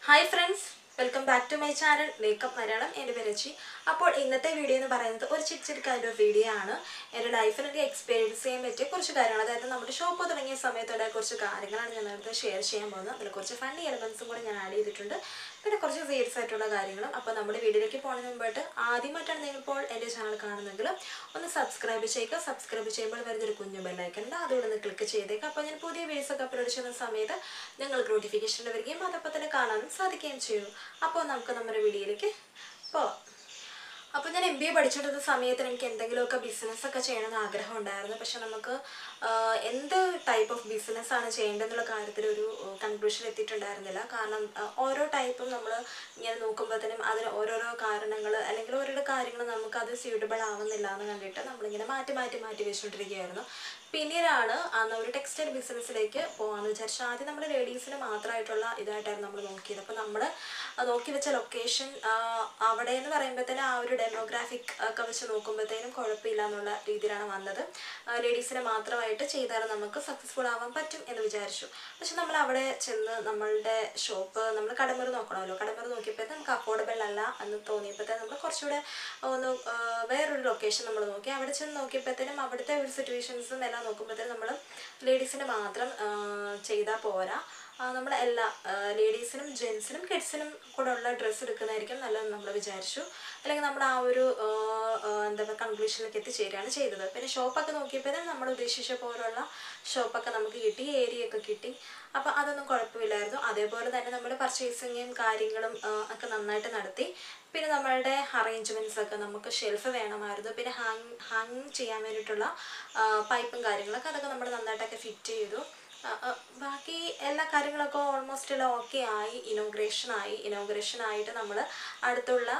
hi friends welcome back to my channel makeup Malayalam എൻ്റെ പേര് രചി അപ്പോൾ ഇന്നത്തെ വീഡിയോ എന്ന് പറയുന്നത് ഒരു chit chit kind of video ആണ് എൻ്റെ ലൈഫിൽ എനിക്ക് എക്സ്പീരിയൻസ് ചെയ്യാൻ പറ്റിയ കുറച്ച് കാര്യങ്ങൾ അതായത് നമ്മുടെ ഷോപ്പ് തുടങ്ങിയ സമയത്തുള്ള കുറച്ച് കാര്യങ്ങളാണ് ഞാൻ നേരത്തെ ഷെയർ ചെയ്യാൻ പോകുന്നത് അതിൽ കുറച്ച് ഫണ്ണി എലമെൻസും കൂടെ ഞാൻ ആഡ് ചെയ്തിട്ടുണ്ട് പിന്നെ കുറച്ച് സീരിയസ് ആയിട്ടുള്ള കാര്യങ്ങളും അപ്പോൾ നമ്മുടെ വീഡിയോയിലേക്ക് പോകുന്നതിന് മുമ്പായിട്ട് ആദ്യമായിട്ടാണ് നിങ്ങൾ ഇപ്പോൾ എൻ്റെ ചാനൽ കാണുന്നെങ്കിൽ ഒന്ന് സബ്സ്ക്രൈബ് ചെയ്യുക സബ്സ്ക്രൈബ് ചെയ്യുമ്പോൾ വരുന്നൊരു കുഞ്ഞു ബെല്ലൈക്കൺ ഉണ്ട് അതുകൊണ്ട് ഒന്ന് ക്ലിക്ക് ചെയ്തേക്കുക അപ്പോൾ ഞാൻ പുതിയ വീഡിയോസ് ഒക്കെ അപ്ലോഡ് ചെയ്യുന്ന സമയത്ത് നിങ്ങൾക്ക് നോട്ടിഫിക്കേഷൻ വരികയും അതപ്പോൾ തന്നെ കാണാനും സാധിക്കുകയും ചെയ്യും അപ്പോൾ നമുക്ക് നമ്മുടെ വീഡിയോയിലേക്ക് പോവാം അപ്പോൾ ഞാൻ എം ബി എ പഠിച്ചുകൊണ്ടിരുന്ന സമയത്ത് എനിക്ക് എന്തെങ്കിലുമൊക്കെ ബിസിനസ് ഒക്കെ ചെയ്യണമെന്ന് ആഗ്രഹം ഉണ്ടായിരുന്നു പക്ഷെ നമുക്ക് ആഹ്, എന്ത് ടൈപ്പ് ഓഫ് ബിസിനസ് ആണ് ചെയ്യേണ്ടതെന്നുള്ള കാര്യത്തിൽ ഒരു കൺക്ലൂഷൻ എത്തിയിട്ടുണ്ടായിരുന്നില്ല കാരണം ആഹ്, ഓരോ ടൈപ്പും നമ്മൾ ഇങ്ങനെ നോക്കുമ്പോഴത്തേനും അതിന് ഓരോരോ കാരണങ്ങൾ അല്ലെങ്കിൽ ഓരോരോ കാര്യങ്ങൾ നമുക്ക് അത് സ്യൂട്ടബിൾ ആവുന്നില്ല എന്ന് കണ്ടിട്ട് നമ്മളിങ്ങനെ മാറ്റി മാറ്റി മാറ്റി വെച്ചുകൊണ്ടിരിക്കുകയായിരുന്നു പിന്നീടാണ് അന്ന് ഒരു ടെക്സ്റ്റൈൽ ബിസിനസ്സിലേക്ക് പോകാമെന്ന് വിചാരിച്ചു ആദ്യം നമ്മൾ ലേഡീസിന് മാത്രമായിട്ടുള്ള ഇതായിട്ടായിരുന്നു നമ്മൾ നോക്കിയത് അപ്പോൾ നമ്മൾ നോക്കി വെച്ച ലൊക്കേഷൻ അവിടെ എന്ന് പറയുമ്പോഴത്തേനും ആ ഒരു ഡെമോഗ്രാഫിക് ഒക്കെ വെച്ച് നോക്കുമ്പോഴത്തേനും കുഴപ്പമില്ല എന്നുള്ള രീതിയിലാണ് വന്നത് ലേഡീസിന് മാത്രമായിട്ട് ചെയ്താൽ നമുക്ക് സക്സസ്ഫുൾ ആവാൻ പറ്റും എന്ന് വിചാരിച്ചു പക്ഷെ നമ്മൾ അവിടെ ചെന്ന് നമ്മളുടെ ഷോപ്പ് നമ്മൾ കടമുറി നോക്കണമല്ലോ കടമുറി നോക്കിയപ്പോഴത്തെ നമുക്ക് അഫോർഡബിൾ അല്ല എന്ന് തോന്നിയപ്പോഴത്തേനും നമ്മൾ കുറച്ചുകൂടെ ഒന്ന് ആ, വേറൊരു ലൊക്കേഷൻ നമ്മൾ നോക്കി അവിടെ ചെന്ന് നോക്കിയപ്പോഴത്തേനും അവിടുത്തെ ഒരു സിറ്റുവേഷൻസും എല്ലാം നോക്കുമ്പോഴത്തേനും നമ്മൾ ലേഡീസിന് മാത്രം ചെയ്താൽ പോരാ നമ്മൾ എല്ലാ ലേഡീസിനും ജെൻസിനും കിഡ്സിനും കൂടെ ഉള്ള ഡ്രസ്സ് എടുക്കുന്നതായിരിക്കും നല്ലതെന്ന് നമ്മൾ വിചാരിച്ചു അല്ലെങ്കിൽ നമ്മൾ ആ ഒരു ആ, ആ, എന്താ പറയുക കൺക്ലൂഷനിലേക്ക് എത്തിച്ചേരുകയാണ് ചെയ്തത് പിന്നെ ഷോപ്പൊക്കെ നോക്കിയപ്പോഴത്തേനും നമ്മൾ ഉദ്ദേശിച്ച പോലുള്ള ഷോപ്പൊക്കെ നമുക്ക് കിട്ടി ഏരിയ ഒക്കെ കിട്ടി അപ്പോൾ അതൊന്നും കുഴപ്പമില്ലായിരുന്നു അതേപോലെ തന്നെ നമ്മൾ പർച്ചേസിങ്ങും കാര്യങ്ങളും ആ, ഒക്കെ നന്നായിട്ട് നടത്തി പിന്നെ നമ്മളുടെ അറേഞ്ച്മെൻറ്റ്സ് ഒക്കെ നമുക്ക് ഷെൽഫ് വേണമായിരുന്നു പിന്നെ ഹാങ് ഹാങ് ചെയ്യാൻ വേണ്ടിയിട്ടുള്ള പൈപ്പും കാര്യങ്ങളൊക്കെ അതൊക്കെ നമ്മൾ നന്നായിട്ടൊക്കെ ഫിറ്റ് ചെയ്തു ആ, ആ, ബാക്കി എല്ലാ കാര്യങ്ങളൊക്കെ ഓൾമോസ്റ്റ് എല്ലാം ഓക്കെ ആയി ഇനോഗ്രേഷൻ ആയി ഇനോഗ്രേഷൻ ആയിട്ട് നമ്മൾ അടുത്തുള്ള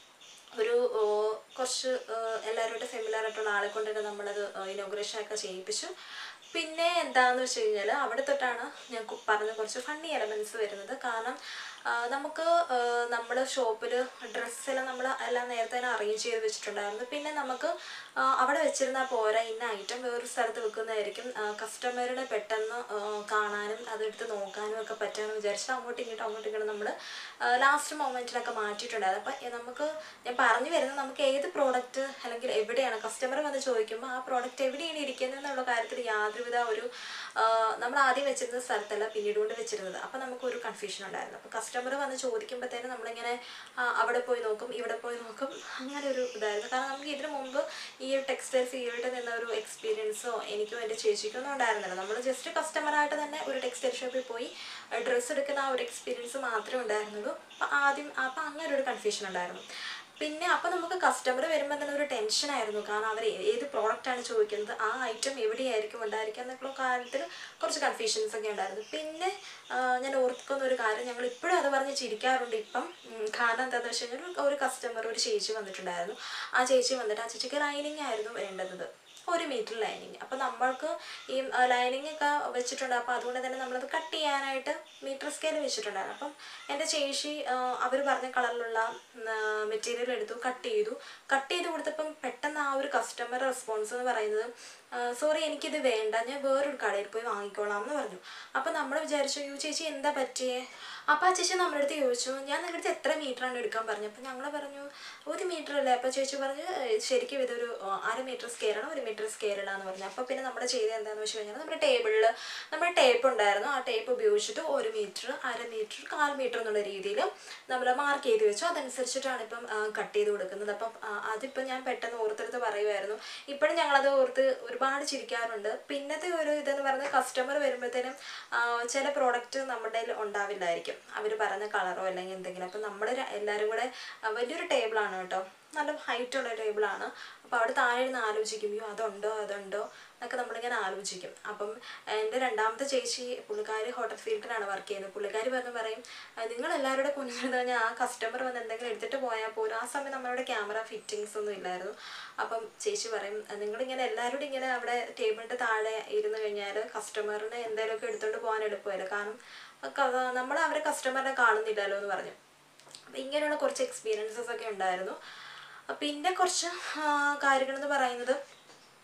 ഒരു ഓ, കുറച്ച് എല്ലാവരോടും ഫെമിലർ ആയിട്ടുള്ള ആളെ കൊണ്ടൊക്കെ നമ്മളത് ഇനോഗ്രേഷൻ ഒക്കെ ചെയ്യിപ്പിച്ചു പിന്നെ എന്താണെന്ന് വെച്ച് കഴിഞ്ഞാൽ അവിടെ തൊട്ടാണ് ഞാൻ കു- പറഞ്ഞ കുറച്ച് ഫണ്ണി എലമെൻറ്റ്സ് വരുന്നത് കാരണം ആ, നമുക്ക് നമ്മൾ ഷോപ്പിൽ ഡ്രസ്സെല്ലാം നമ്മൾ എല്ലാം നേരത്തെ തന്നെ അറേഞ്ച് ചെയ്ത് വെച്ചിട്ടുണ്ടായിരുന്നു പിന്നെ നമുക്ക് ആ, അവിടെ വെച്ചിരുന്നാൽ പോരാ ഇന്ന ഐറ്റം വേറൊരു സ്ഥലത്ത് വെക്കുന്നതായിരിക്കും കസ്റ്റമറിനെ പെട്ടെന്ന് ആ, കാണാനും അതെടുത്ത് നോക്കാനും ഒക്കെ പറ്റുമെന്ന് വിചാരിച്ചിട്ട് അങ്ങോട്ടും ഇങ്ങോട്ടും അങ്ങോട്ടും ഇങ്ങോട്ടും നമ്മൾ ലാസ്റ്റ് മൊമെൻറ്റിലൊക്കെ മാറ്റിയിട്ടുണ്ടായിരുന്നു അപ്പം നമുക്ക് ഞാൻ പറഞ്ഞു വരുന്നത് നമുക്ക് ഏത് പ്രോഡക്റ്റ് അല്ലെങ്കിൽ എവിടെയാണ് കസ്റ്റമർ വന്ന് ചോദിക്കുമ്പോൾ ആ പ്രോഡക്റ്റ് എവിടെയാണ് ഇരിക്കുന്നത് എന്നുള്ള കാര്യത്തിൽ യാതൊരുവിധ ഒരു ആ, നമ്മൾ ആദ്യം വെച്ചിരുന്ന സ്ഥലത്തല്ല പിന്നീട് കൊണ്ട് വെച്ചിരുന്നത് അപ്പം നമുക്കൊരു കൺഫ്യൂഷൻ ഉണ്ടായിരുന്നു അപ്പോൾ കസ്റ്റമർ വന്ന് ചോദിക്കുമ്പോഴത്തേനും നമ്മളിങ്ങനെ ആ, അവിടെ പോയി നോക്കും ഇവിടെ പോയി നോക്കും അങ്ങനെ ഒരു ഇതായിരുന്നു കാരണം നമുക്ക് ഇതിനു മുമ്പ് ഈ ഒരു ടെക്സ്റ്റൈൽ ഫീൽഡിൽ നിന്ന ഒരു എക്സ്പീരിയൻസോ എനിക്കോ എൻ്റെ ചേച്ചിക്കോ ഒന്നും ഉണ്ടായിരുന്നില്ല നമ്മൾ ജസ്റ്റ് കസ്റ്റമറായിട്ട് തന്നെ ഒരു ടെക്സ്റ്റൈൽ ഷോപ്പിൽ പോയി ഡ്രസ്സ് എടുക്കുന്ന ആ ഒരു എക്സ്പീരിയൻസ് മാത്രമേ ഉണ്ടായിരുന്നുള്ളൂ അപ്പം ആദ്യം അപ്പം അങ്ങനെ ഒരു കൺഫ്യൂഷൻ ഉണ്ടായിരുന്നു പിന്നെ അപ്പം നമുക്ക് കസ്റ്റമർ വരുമ്പോൾ തന്നെ ഒരു ടെൻഷനായിരുന്നു കാരണം അവർ ഏത് പ്രോഡക്റ്റാണ് ചോദിക്കുന്നത് ആ ഐറ്റം എവിടെയായിരിക്കും ഉണ്ടായിരിക്കുക എന്നുള്ള കാര്യത്തിൽ കുറച്ച് കൺഫ്യൂഷൻസ് ഒക്കെ ഉണ്ടായിരുന്നു പിന്നെ ആ, ഞാൻ ഓർക്കുന്ന ഒരു കാര്യം ഞങ്ങൾ ഇപ്പോഴും അത് പറഞ്ഞ് ചിരിക്കാറുണ്ട് ഇപ്പം ഉം, കാരണം എന്താണെന്ന് വെച്ച് കഴിഞ്ഞാൽ ഒരു- ഒരു കസ്റ്റമർ ഒരു ചേച്ചി വന്നിട്ടുണ്ടായിരുന്നു ആ ചേച്ചി വന്നിട്ട് ആ ചേച്ചിക്ക് ലൈനിങ് ആയിരുന്നു വേണ്ടത് ഒരു മീറ്റർ ലൈനിങ് അപ്പോൾ നമ്മൾക്ക് ഈ ലൈനിങ് ഒക്കെ വെച്ചിട്ടുണ്ട് അപ്പോൾ അതുകൊണ്ട് തന്നെ നമ്മളത് കട്ട് ചെയ്യാനായിട്ട് മീറ്റർ സ്കെയിൽ വെച്ചിട്ടുണ്ടായിരുന്നു അപ്പം എൻ്റെ ചേച്ചി അവർ പറഞ്ഞ കളറിലുള്ള മെറ്റീരിയൽ എടുത്തു കട്ട് ചെയ്തു കട്ട് ചെയ്ത് കൊടുത്തപ്പം പെട്ടെന്ന് ആ ഒരു കസ്റ്റമർ റെസ്പോൺസ് എന്ന് പറയുന്നത് സോറി എനിക്കിത് വേണ്ട ഞാൻ വേറൊരു കടയിൽ പോയി വാങ്ങിക്കോളാം എന്ന് പറഞ്ഞു അപ്പം നമ്മൾ വിചാരിച്ചു യു ചേച്ചി എന്താ പറ്റിയേ അപ്പോൾ ആ ചേച്ചി നമ്മുടെ അടുത്ത് ചോദിച്ചു ഞാൻ നിങ്ങളുടെ അടുത്ത് എത്ര മീറ്ററാണ് എടുക്കാൻ പറഞ്ഞു അപ്പോൾ ഞങ്ങൾ പറഞ്ഞു ഒരു മീറ്റർ അല്ലേ അപ്പോൾ ചേച്ചി പറഞ്ഞു "ഏയ് ശരിക്കും ഇതൊരു ആ, അര മീറ്റർ സ്കെയിലാണ് ഒരു മീറ്റർ സ്കെയിലാണ് പറഞ്ഞു അപ്പോൾ പിന്നെ നമ്മൾ ചെയ്തത് എന്താണെന്ന് വെച്ച് കഴിഞ്ഞാൽ നമ്മുടെ ടേബിളിൽ നമ്മുടെ ടേപ്പ് ഉണ്ടായിരുന്നു ആ ടേപ്പ് ഉപയോഗിച്ചിട്ട് ഒരു മീറ്റർ അര മീറ്റർ കാൽ മീറ്റർ എന്നുള്ള രീതിയിൽ നമ്മൾ മാർക്ക് ചെയ്ത് വെച്ചു അതനുസരിച്ചിട്ടാണ് ഇപ്പം കട്ട് ചെയ്ത് കൊടുക്കുന്നത് അപ്പം ആ, അതിപ്പം ഞാൻ പെട്ടെന്ന് ഓർത്തെടുത്ത് പറയുമായിരുന്നു ഇപ്പോഴും ഞങ്ങളത് ഓർത്ത് ഒരുപാട് ചിരിക്കാറുണ്ട് പിന്നത്തെ ഒരു ഇതെന്ന് പറയുന്നത് കസ്റ്റമർ വരുമ്പോഴത്തേനും ആ, ചില പ്രോഡക്റ്റ് നമ്മുടെ കയ്യിൽ ഉണ്ടാവില്ലായിരിക്കും അവർ പറഞ്ഞ കളറോ അല്ലെങ്കിൽ എന്തെങ്കിലും അപ്പം നമ്മൾ എല്ലാവരും കൂടെ ആ, വലിയൊരു ടേബിളാണ് കേട്ടോ നല്ല ഹൈറ്റുള്ള ടേബിളാണ് അപ്പോൾ അവിടെ താഴെ ഇരുന്ന് ആലോചിക്കും അയ്യോ അതുണ്ടോ അതുണ്ടോ എന്നൊക്കെ നമ്മളിങ്ങനെ ആലോചിക്കും അപ്പം എൻ്റെ രണ്ടാമത്തെ ചേച്ചി പുള്ളിക്കാരി ഹോട്ടൽ ഫീൽഡിലാണ് വർക്ക് ചെയ്യുന്നത് പുള്ളിക്കാരി വന്ന് പറയും നിങ്ങൾ എല്ലാവരുടെ കുഞ്ഞിരുന്ന് കഴിഞ്ഞാൽ ആ കസ്റ്റമർ വന്ന് എന്തെങ്കിലും എടുത്തിട്ട് പോയാൽ പോലും ആ സമയം നമ്മളുടെ ക്യാമറ ഫിറ്റിങ്സ് ഒന്നും ഇല്ലായിരുന്നു അപ്പം ചേച്ചി പറയും നിങ്ങളിങ്ങനെ എല്ലാവരോടും ഇങ്ങനെ അവിടെ ടേബിളിൻ്റെ താഴെ ഇരുന്ന് കഴിഞ്ഞാൽ കസ്റ്റമറിന് എന്തെങ്കിലുമൊക്കെ എടുത്തുകൊണ്ട് പോകാൻ എളുപ്പമല്ല കാരണം നമ്മൾ അവരെ കസ്റ്റമറിനെ കാണുന്നില്ലല്ലോ എന്ന് പറഞ്ഞു അപ്പം ഇങ്ങനെയുള്ള കുറച്ച് എക്സ്പീരിയൻസസ് ഒക്കെ ഉണ്ടായിരുന്നു പിന്നെ കുറച്ച് കാര്യങ്ങളെന്ന് പറയുന്നത്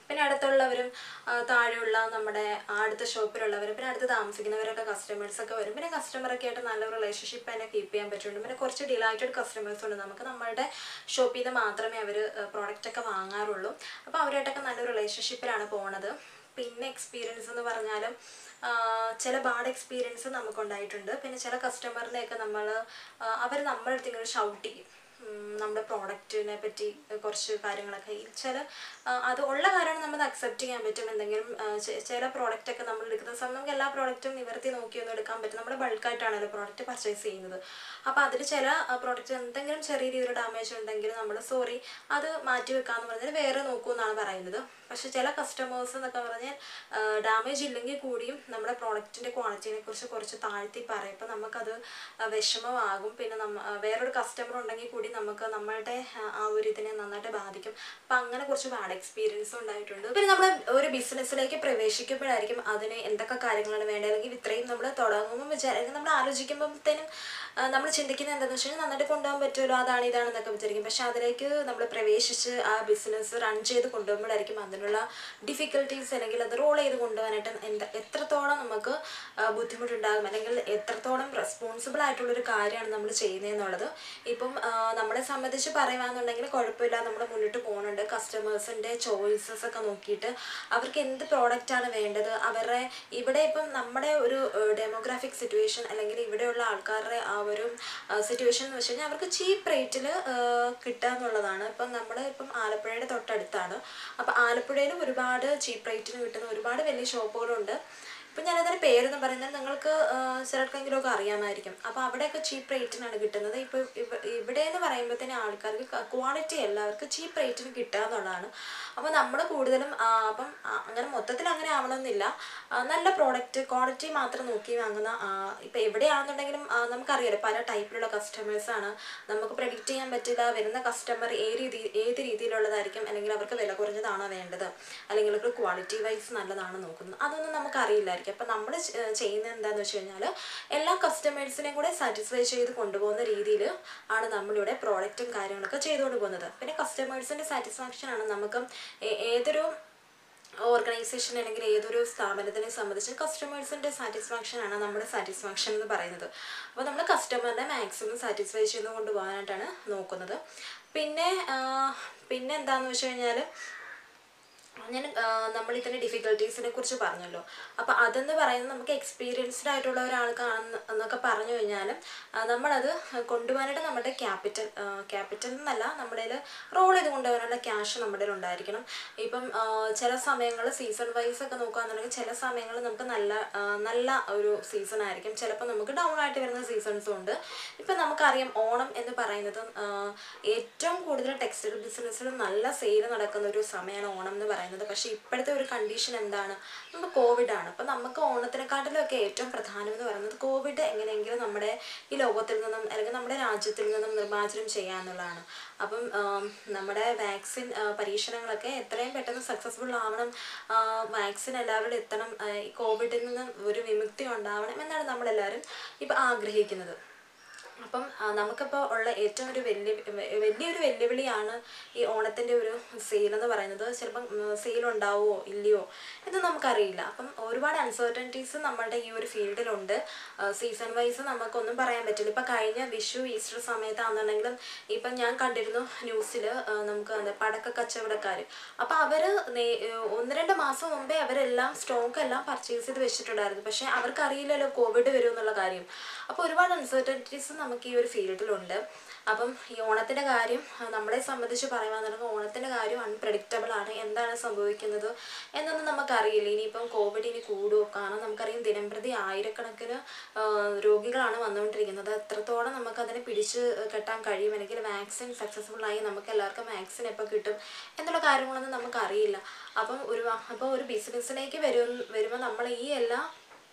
പിന്നെ അടുത്തുള്ളവരും ആ, താഴെയുള്ള നമ്മുടെ അടുത്ത ഷോപ്പിലുള്ളവരും പിന്നെ അടുത്ത് താമസിക്കുന്നവരൊക്കെ കസ്റ്റമേഴ്സൊക്കെ വരും പിന്നെ കസ്റ്റമറൊക്കെ ആയിട്ട് നല്ല റിലേഷൻഷിപ്പ് തന്നെ കീപ്പ് ചെയ്യാൻ പറ്റുന്നുണ്ട് പിന്നെ കുറച്ച് ഡിലൈറ്റഡ് കസ്റ്റമേഴ്സ് ഉണ്ട് നമുക്ക് നമ്മളുടെ ഷോപ്പിൽ നിന്ന് മാത്രമേ അവർ പ്രോഡക്റ്റ് ഒക്കെ വാങ്ങാറുള്ളൂ അപ്പോൾ അവരായിട്ടൊക്കെ നല്ല റിലേഷൻഷിപ്പിലാണ് പോണത് പിന്നെ എക്സ്പീരിയൻസ് എന്ന് പറഞ്ഞാലും ആ, ചില ബാഡ് എക്സ്പീരിയൻസ് നമുക്കുണ്ടായിട്ടുണ്ട് പിന്നെ ചില കസ്റ്റമറിനെയൊക്കെ നമ്മൾ അവർ നമ്മുടെ അടുത്ത് ഇങ്ങനെ ഷൗട്ട് ചെയ്യും ഉം, നമ്മുടെ പ്രോഡക്റ്റിനെ പറ്റി കുറച്ച് കാര്യങ്ങളൊക്കെ ഈ ചില ആ, അത് ഉള്ള കാര്യമാണ് നമ്മൾ അക്സെപ്റ്റ് ചെയ്യാൻ പറ്റും എന്തെങ്കിലും ആ, ചെ- ചില പ്രോഡക്റ്റ് ഒക്കെ നമ്മൾ എടുക്കുന്ന സമയം നമുക്ക് എല്ലാ പ്രോഡക്റ്റും നിവർത്തി നോക്കിയൊന്നും എടുക്കാൻ പറ്റും നമ്മൾ ബൾക്കായിട്ടാണല്ലോ പ്രോഡക്റ്റ് പർച്ചേസ് ചെയ്യുന്നത് അപ്പോൾ അതിൽ ചില പ്രോഡക്റ്റ് എന്തെങ്കിലും ചെറിയ രീതിയിൽ ഡാമേജ് ഉണ്ടെങ്കിൽ നമ്മൾ സോറി അത് മാറ്റി വെക്കാന്ന് പറഞ്ഞാൽ വേറെ നോക്കൂ എന്നാണ് പറയുന്നത് പക്ഷെ ചില കസ്റ്റമേഴ്സ് എന്നൊക്കെ പറഞ്ഞാൽ ഡാമേജ് ഇല്ലെങ്കിൽ കൂടിയും നമ്മുടെ പ്രോഡക്റ്റിൻ്റെ ക്വാളിറ്റിനെ കുറിച്ച് കുറച്ച് താഴ്ത്തി പറയും അപ്പോൾ നമുക്കത് ആ, വിഷമമാകും പിന്നെ നമ്മ ആ, വേറൊരു കസ്റ്റമർ ഉണ്ടെങ്കിൽ കൂടി നമുക്ക് നമ്മളുടെ ആ, ആ ഒരു ഇതിനെ നന്നായിട്ട് ബാധിക്കും അപ്പം അങ്ങനെ കുറച്ച് ബാഡ് എക്സ്പീരിയൻസ് ഉണ്ടായിട്ടുണ്ട് പിന്നെ നമ്മൾ ഒരു ബിസിനസ്സിലേക്ക് പ്രവേശിക്കുമ്പോഴായിരിക്കും അതിന് എന്തൊക്കെ കാര്യങ്ങളാണ് വേണ്ടത് അല്ലെങ്കിൽ ഇത്രയും നമ്മൾ തുടങ്ങുമ്പോൾ വിചാരിക്കും നമ്മൾ ആലോചിക്കുമ്പോഴത്തേനും നമ്മൾ ചിന്തിക്കുന്നത് എന്താണെന്ന് വെച്ച് കഴിഞ്ഞാൽ നന്നായിട്ട് കൊണ്ടുപോകാൻ പറ്റുമല്ലോ അതാണ് ഇതാണെന്നൊക്കെ വിചാരിക്കും പക്ഷെ അതിലേക്ക് നമ്മൾ പ്രവേശിച്ച് ആ ബിസിനസ് റൺ ചെയ്ത് കൊണ്ടുപോകുമ്പോഴായിരിക്കും അതിനുള്ള ഡിഫിക്കൽട്ടീസ് അല്ലെങ്കിൽ അത് റോൾ ചെയ്ത് കൊണ്ടുപോകാനായിട്ട് എന്താ എത്രത്തോളം നമുക്ക് ആ, ബുദ്ധിമുട്ടുണ്ടാകും അല്ലെങ്കിൽ എത്രത്തോളം റെസ്പോൺസിബിൾ ആയിട്ടുള്ളൊരു കാര്യമാണ് നമ്മൾ ചെയ്യുന്നതെന്നുള്ളത് ഇപ്പം ആ, നമ്മളെ സംബന്ധിച്ച് പറയുകയാണെന്നുണ്ടെങ്കിൽ കുഴപ്പമില്ല നമ്മൾ മുന്നോട്ട് പോകുന്നുണ്ട് കസ്റ്റമേഴ്സിൻ്റെ ചോയ്സസ് ഒക്കെ നോക്കിയിട്ട് അവർക്ക് എന്ത് പ്രോഡക്റ്റാണ് വേണ്ടത് അവരുടെ ഇവിടെ ഇപ്പം നമ്മുടെ ഒരു ഡെമോഗ്രാഫിക് സിറ്റുവേഷൻ അല്ലെങ്കിൽ ഇവിടെയുള്ള ആൾക്കാരുടെ ആ ഒരു സിറ്റുവേഷൻ എന്ന് വെച്ച് കഴിഞ്ഞാൽ അവർക്ക് ചീപ്പ് റേറ്റിൽ കിട്ടുക എന്നുള്ളതാണ് ഇപ്പം നമ്മൾ ഇപ്പം ആലപ്പുഴയുടെ തൊട്ടടുത്താണ് അപ്പം ആലപ്പുഴയിലും ഒരുപാട് ചീപ്പ് റേറ്റിന് കിട്ടുന്ന ഒരുപാട് വലിയ ഷോപ്പുകളുണ്ട് ഇപ്പം ഞാനതിന് പേരൊന്നും പറയുന്നത് നിങ്ങൾക്ക് ചിലർക്കെങ്കിലും ഒക്കെ അറിയാമായിരിക്കും അപ്പോൾ അവിടെയൊക്കെ ചീപ്പ് റേറ്റിനാണ് കിട്ടുന്നത് ഇപ്പോൾ ഇവിടെ എന്ന് പറയുമ്പോഴത്തേന് ആൾക്കാർക്ക് ക്വാളിറ്റി എല്ലാവർക്കും ചീപ്പ് റേറ്റിന് കിട്ടുക എന്നുള്ളതാണ് അപ്പോൾ നമ്മൾ കൂടുതലും ആ, അപ്പം ആ, അങ്ങനെ മൊത്തത്തിൽ അങ്ങനെ ആവണമെന്നില്ല ആ, നല്ല പ്രോഡക്റ്റ് ക്വാളിറ്റി മാത്രം നോക്കി വാങ്ങുന്ന ഇപ്പം എവിടെയാണെന്നുണ്ടെങ്കിലും ആ, നമുക്കറിയാലോ പല ടൈപ്പിലുള്ള കസ്റ്റമേഴ്സാണ് നമുക്ക് പ്രഡിക്റ്റ് ചെയ്യാൻ പറ്റില്ല വരുന്ന കസ്റ്റമർ ഏത് രീതി ഏത് രീതിയിലുള്ളതായിരിക്കും അല്ലെങ്കിൽ അവർക്ക് വില കുറഞ്ഞതാണോ വേണ്ടത് അല്ലെങ്കിൽ അവർക്ക് ക്വാളിറ്റി വൈസ് നല്ലതാണോ നോക്കുന്നത് അതൊന്നും നമുക്ക് അറിയില്ലായിരിക്കും അപ്പം നമ്മൾ ചെയ്യുന്നത് എന്താണെന്ന് വെച്ച് കഴിഞ്ഞാൽ എല്ലാ കസ്റ്റമേഴ്സിനെയും കൂടെ സാറ്റിസ്ഫൈ ചെയ്ത് കൊണ്ടുപോകുന്ന രീതിയിൽ ആണ് നമ്മളിവിടെ പ്രോഡക്റ്റും കാര്യങ്ങളൊക്കെ ചെയ്തുകൊണ്ട് പോകുന്നത് പിന്നെ കസ്റ്റമേഴ്സിൻ്റെ സാറ്റിസ്ഫാക്ഷൻ ആണ് നമുക്ക് ഏ- ഏതൊരു ഓർഗനൈസേഷൻ അല്ലെങ്കിൽ ഏതൊരു സ്ഥാപനത്തിനെ സംബന്ധിച്ച് കസ്റ്റമേഴ്സിൻ്റെ സാറ്റിസ്ഫാക്ഷൻ ആണ് നമ്മുടെ സാറ്റിസ്ഫാക്ഷൻ എന്ന് പറയുന്നത് അപ്പോൾ നമ്മൾ കസ്റ്റമറിനെ മാക്സിമം സാറ്റിസ്ഫൈ ചെയ്ത് കൊണ്ടുപോകാനായിട്ടാണ് നോക്കുന്നത് പിന്നെ ആ, പിന്നെ എന്താണെന്ന് വെച്ച് കഴിഞ്ഞാൽ ഞാൻ നമ്മൾ ഇതിൻ്റെ ഡിഫിക്കൽട്ടീസിനെ കുറിച്ച് പറഞ്ഞല്ലോ അപ്പോൾ അതെന്ന് പറയുന്നത് നമുക്ക് എക്സ്പീരിയൻസ്ഡ് ആയിട്ടുള്ള ഒരാൾക്കാണെന്ന് എന്നൊക്കെ പറഞ്ഞു കഴിഞ്ഞാൽ നമ്മളത് കൊണ്ടുപോകാനായിട്ട് നമ്മുടെ ക്യാപിറ്റൽ ക്യാപിറ്റൽ എന്നല്ല നമ്മുടെ റോൾ ചെയ്ത് കൊണ്ടുപോകാനുള്ള ക്യാഷ് നമ്മുടെ കയ്യിൽ ഉണ്ടായിരിക്കണം ഇപ്പം ആ, ചില സമയങ്ങൾ സീസൺ വൈസ് ഒക്കെ നോക്കുകയാണെന്നുണ്ടെങ്കിൽ ചില സമയങ്ങളിൽ നമുക്ക് നല്ല ആ, നല്ല ഒരു സീസൺ ആയിരിക്കും ചിലപ്പോൾ നമുക്ക് ഡൗൺ ആയിട്ട് വരുന്ന സീസൺസും ഉണ്ട് ഇപ്പം നമുക്കറിയാം ഓണം എന്ന് പറയുന്നത് ആ, ഏറ്റവും കൂടുതൽ ടെക്സ്റ്റൈൽ ബിസിനസ്സിൽ നല്ല സെയിൽ നടക്കുന്ന ഒരു സമയമാണ് ഓണം എന്ന് പറയുന്നത് പക്ഷേ ഇപ്പോഴത്തെ ഒരു കണ്ടീഷൻ എന്താണ് നമുക്ക് കോവിഡ് ആണ് അപ്പം നമുക്ക് ഓണത്തിനെക്കാട്ടിലൊക്കെ ഏറ്റവും പ്രധാനം എന്ന് പറയുന്നത് കോവിഡ് എങ്ങനെയെങ്കിലും നമ്മുടെ ഈ ലോകത്തിൽ നിന്നും അല്ലെങ്കിൽ നമ്മുടെ രാജ്യത്തിൽ നിന്നും നിർമ്മാർജ്ജനം ചെയ്യാന്നുള്ളതാണ് അപ്പം ആം, നമ്മുടെ വാക്സിൻ ആ, പരീക്ഷണങ്ങളൊക്കെ എത്രയും പെട്ടെന്ന് സക്സസ്ഫുൾ ആവണം വാക്സിൻ എല്ലാവരും എത്തണം ആ, ഈ കോവിഡിൽ നിന്ന് ഒരു വിമുക്തി ഉണ്ടാവണം എന്നാണ് നമ്മളെല്ലാവരും ഇപ്പം ആഗ്രഹിക്കുന്നത് അപ്പം ആ, നമുക്കിപ്പോൾ ഉള്ള ഏറ്റവും ഒരു വെല്ലു വലിയൊരു വെല്ലുവിളിയാണ് ഈ ഓണത്തിൻ്റെ ഒരു സെയിൽ എന്ന് പറയുന്നത് ചിലപ്പം സെയിൽ ഉണ്ടാവുമോ ഇല്ലയോ എന്ന് നമുക്കറിയില്ല അപ്പം ഒരുപാട് അൺസർട്ടനിറ്റീസ് നമ്മളുടെ ഈ ഒരു ഫീൽഡിലുണ്ട് സീസൺ വൈസ് നമുക്കൊന്നും പറയാൻ പറ്റില്ല ഇപ്പം കഴിഞ്ഞ വിഷു ഈസ്റ്റർ സമയത്താണെന്നുണ്ടെങ്കിലും ഇപ്പം ഞാൻ കണ്ടിരുന്നു ന്യൂസിൽ നമുക്ക് എന്താ പടക്ക കച്ചവടക്കാർ അപ്പം അവർ ഒന്ന് രണ്ട് മാസം മുമ്പേ അവരെല്ലാം സ്റ്റോക്ക് എല്ലാം പർച്ചേസ് ചെയ്ത് വെച്ചിട്ടുണ്ടായിരുന്നു പക്ഷേ അവർക്കറിയില്ലല്ലോ കോവിഡ് വരും എന്നുള്ള കാര്യം അപ്പോൾ ഒരുപാട് അൺസർട്ടനിറ്റീസ് നമുക്ക് ഈ ഒരു ഫീൽഡിലുണ്ട് അപ്പം ഈ ഓണത്തിൻ്റെ കാര്യം ആ, നമ്മളെ സംബന്ധിച്ച് പറയുകയാണെന്നുണ്ടെങ്കിൽ ഓണത്തിൻ്റെ കാര്യം അൺപ്രഡിക്റ്റബിൾ ആണ് എന്താണ് സംഭവിക്കുന്നത് എന്നൊന്നും നമുക്കറിയില്ല ഇനിയിപ്പം കോവിഡ് ഇനി കൂടുമോ കാരണം നമുക്കറിയാം ദിനംപ്രതി ആയിരക്കണക്കിന് ആ, രോഗികളാണ് വന്നുകൊണ്ടിരിക്കുന്നത് എത്രത്തോളം നമുക്കതിനെ പിടിച്ച് കെട്ടാൻ കഴിയും അല്ലെങ്കിൽ വാക്സിൻ സക്സസ്ഫുൾ ആയി നമുക്ക് എല്ലാവർക്കും വാക്സിൻ എപ്പോൾ കിട്ടും എന്നുള്ള കാര്യങ്ങളൊന്നും നമുക്കറിയില്ല അപ്പം ഒരു അപ്പോൾ ഒരു ബിസിനസ്സിലേക്ക് വരും വരുമ്പോൾ നമ്മൾ ഈ എല്ലാ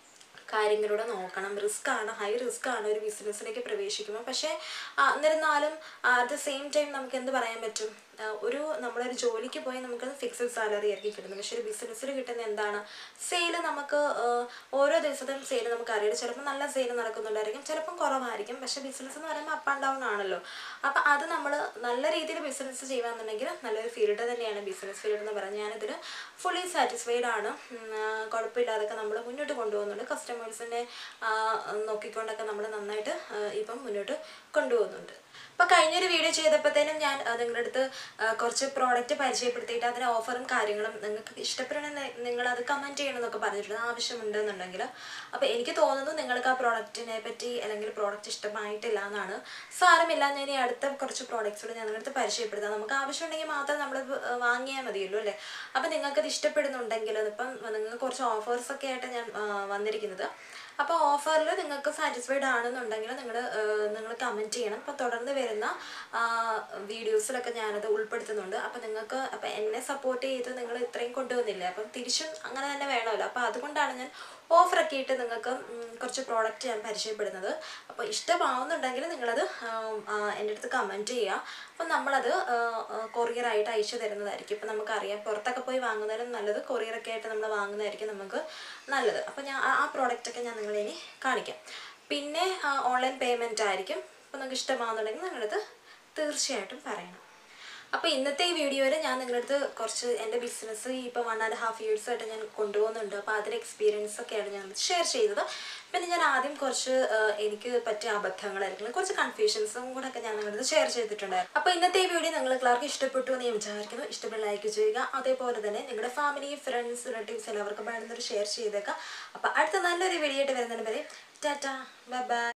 കാര്യങ്ങളിലൂടെ നോക്കണം റിസ്ക് ആണ് ഹൈ റിസ്ക് ആണ് ഒരു ബിസിനസ്സിലേക്ക് പ്രവേശിക്കുമ്പോൾ പക്ഷേ ആ, എന്നിരുന്നാലും അറ്റ് ദ സെയിം ടൈം നമുക്ക് എന്ത് പറയാൻ പറ്റും ആ, ഒരു നമ്മളൊരു ജോലിക്ക് പോയി നമുക്ക് ഫിക്സഡ് സാലറി ആയിരിക്കും കിട്ടുന്നത് പക്ഷേ ഒരു ബിസിനസ്സിൽ കിട്ടുന്ന എന്താണ് സെയിൽ നമുക്ക് ആ, ഓരോ ദിവസത്തെയും സെയിൽ നമുക്ക് അറിയാം ചിലപ്പോൾ നല്ല സെയിൽ നടക്കുന്നുണ്ടായിരിക്കും ചിലപ്പം കുറവായിരിക്കും പക്ഷേ ബിസിനസ് എന്ന് പറയുമ്പോൾ അപ്പ് ആൻഡ് ഡൗൺ ആണല്ലോ അപ്പം അത് നമ്മൾ നല്ല രീതിയിൽ ബിസിനസ് ചെയ്യുകയാണെന്നുണ്ടെങ്കിൽ നല്ലൊരു ഫീൽഡ് തന്നെയാണ് ബിസിനസ് ഫീൽഡ് എന്ന് പറയുന്നത് ഞാനിതിൽ ഫുള്ളി സാറ്റിസ്ഫൈഡ് ആണ് ഉം, ആ, കുഴപ്പമില്ലാതൊക്കെ നമ്മൾ മുന്നോട്ട് കൊണ്ടുപോകുന്നുണ്ട് കസ്റ്റമേഴ്സിനെ നോക്കിക്കൊണ്ടൊക്കെ നമ്മൾ നന്നായിട്ട് ആ, ഇപ്പം മുന്നോട്ട് കൊണ്ടുപോകുന്നുണ്ട് അപ്പോൾ കഴിഞ്ഞൊരു വീഡിയോ ചെയ്തപ്പോഴത്തേനും ഞാൻ ആ, നിങ്ങളുടെ അടുത്ത് ആ, കുറച്ച് പ്രോഡക്റ്റ് പരിചയപ്പെടുത്തിയിട്ട് അതിന് ഓഫറും കാര്യങ്ങളും നിങ്ങൾക്ക് ഇഷ്ടപ്പെടണമെന്ന് നിങ്ങൾ അത് കമൻറ്റ് ചെയ്യണമെന്നൊക്കെ പറഞ്ഞിട്ടുണ്ട് ആവശ്യമുണ്ടെന്നുണ്ടെങ്കിൽ അപ്പോൾ എനിക്ക് തോന്നുന്നു നിങ്ങൾക്ക് ആ പ്രോഡക്റ്റിനെ പറ്റി അല്ലെങ്കിൽ പ്രോഡക്റ്റ് ഇഷ്ടമായിട്ടില്ല എന്നാണ് സാരമില്ല ഞാൻ ഇനി അടുത്ത കുറച്ച് പ്രോഡക്റ്റ്സ് കൂടെ ഞാൻ നിങ്ങളുടെ അടുത്ത് പരിചയപ്പെടുത്താം നമുക്ക് ആവശ്യമുണ്ടെങ്കിൽ മാത്രം നമ്മൾ വാങ്ങിയാൽ മതിയല്ലോ അല്ലേ അപ്പോൾ നിങ്ങൾക്കത് ഇഷ്ടപ്പെടുന്നുണ്ടെങ്കിൽ ഇപ്പം നിങ്ങൾക്ക് കുറച്ച് ഓഫേഴ്സ് ഒക്കെ ആയിട്ട് ഞാൻ ആ, വന്നിരിക്കുന്നത് അപ്പോൾ ഓഫറിൽ നിങ്ങൾക്ക് സാറ്റിസ്ഫൈഡ് ആണെന്നുണ്ടെങ്കിൽ നിങ്ങൾ നിങ്ങൾ കമൻറ്റ് ചെയ്യണം അപ്പോൾ തുടർന്ന് വരുന്ന വീഡിയോസിലൊക്കെ ഞാനത് ഉൾപ്പെടുത്തുന്നുണ്ട് അപ്പോൾ നിങ്ങൾക്ക് അപ്പോൾ എന്നെ സപ്പോർട്ട് ചെയ്ത് നിങ്ങൾ ഇത്രയും കൊണ്ടുവന്നില്ലേ അപ്പം തിരിച്ചും അങ്ങനെ തന്നെ വേണമല്ലോ അപ്പോൾ അതുകൊണ്ടാണ് ഞാൻ ഓഫറൊക്കെ ഇട്ട് നിങ്ങൾക്ക് ഉം, കുറച്ച് പ്രോഡക്റ്റ് ഞാൻ പരിചയപ്പെടുന്നത് അപ്പോൾ ഇഷ്ടമാവുന്നുണ്ടെങ്കിൽ നിങ്ങളത് ആം, ആ, എൻ്റെ അടുത്ത് കമൻറ്റ് ചെയ്യുക അപ്പം നമ്മളത് കൊറിയറായിട്ട് അയച്ചു തരുന്നതായിരിക്കും ഇപ്പം നമുക്കറിയാം പുറത്തൊക്കെ പോയി വാങ്ങുന്നതിലും നല്ലത് കൊറിയറൊക്കെ ആയിട്ട് നമ്മൾ വാങ്ങുന്നതായിരിക്കും നമുക്ക് നല്ലത് അപ്പം ഞാൻ ആ- ആ പ്രോഡക്റ്റൊക്കെ ഞാൻ നിങ്ങളെ ഇനി കാണിക്കാം പിന്നെ ഓൺലൈൻ പേയ്മെൻ്റ് ആയിരിക്കും അപ്പം നിങ്ങൾക്ക് ഇഷ്ടമാവുന്നുണ്ടെങ്കിൽ നിങ്ങളത് തീർച്ചയായിട്ടും പറയണം അപ്പോൾ ഇന്നത്തെ ഈ വീഡിയോയിൽ ഞാൻ നിങ്ങളുടെ അടുത്ത് കുറച്ച് എൻ്റെ ബിസിനസ് ഇപ്പോൾ വൺ ആൻഡ് ഹാഫ് ഇയേഴ്സ് ആയിട്ട് ഞാൻ കൊണ്ടുപോകുന്നുണ്ട് അപ്പോൾ അതിൻ്റെ എക്സ്പീരിയൻസ് ഒക്കെയാണ് ഞാൻ ഷെയർ ചെയ്തത് പിന്നെ ഞാൻ ആദ്യം കുറച്ച് ആ, എനിക്ക് പറ്റിയ അബദ്ധങ്ങളായിരിക്കും കുറച്ച് കൺഫ്യൂഷൻസും കൂടെ ഒക്കെ ഞാൻ നിങ്ങളുടെ അടുത്ത് ഷെയർ ചെയ്തിട്ടുണ്ടായിരുന്നു അപ്പോൾ ഇന്നത്തെ ഈ വീഡിയോ നിങ്ങൾക്ക് എല്ലാവർക്കും ഇഷ്ടപ്പെട്ടു എന്ന് ഞാൻ വിചാരിക്കുന്നു ഇഷ്ടപ്പെട്ട ലൈക്ക് ചെയ്യുക അതേപോലെ തന്നെ നിങ്ങളുടെ ഫാമിലി ഫ്രണ്ട്സ് റിലേറ്റീവ്സ് എല്ലാവർക്കും വേണമെന്നൊരു ഷെയർ ചെയ്തേക്കാം അപ്പോൾ അടുത്ത നല്ലൊരു വീഡിയോ ആയിട്ട് വരുന്നതിന് വരെ ടാറ്റ ബൈ ബൈ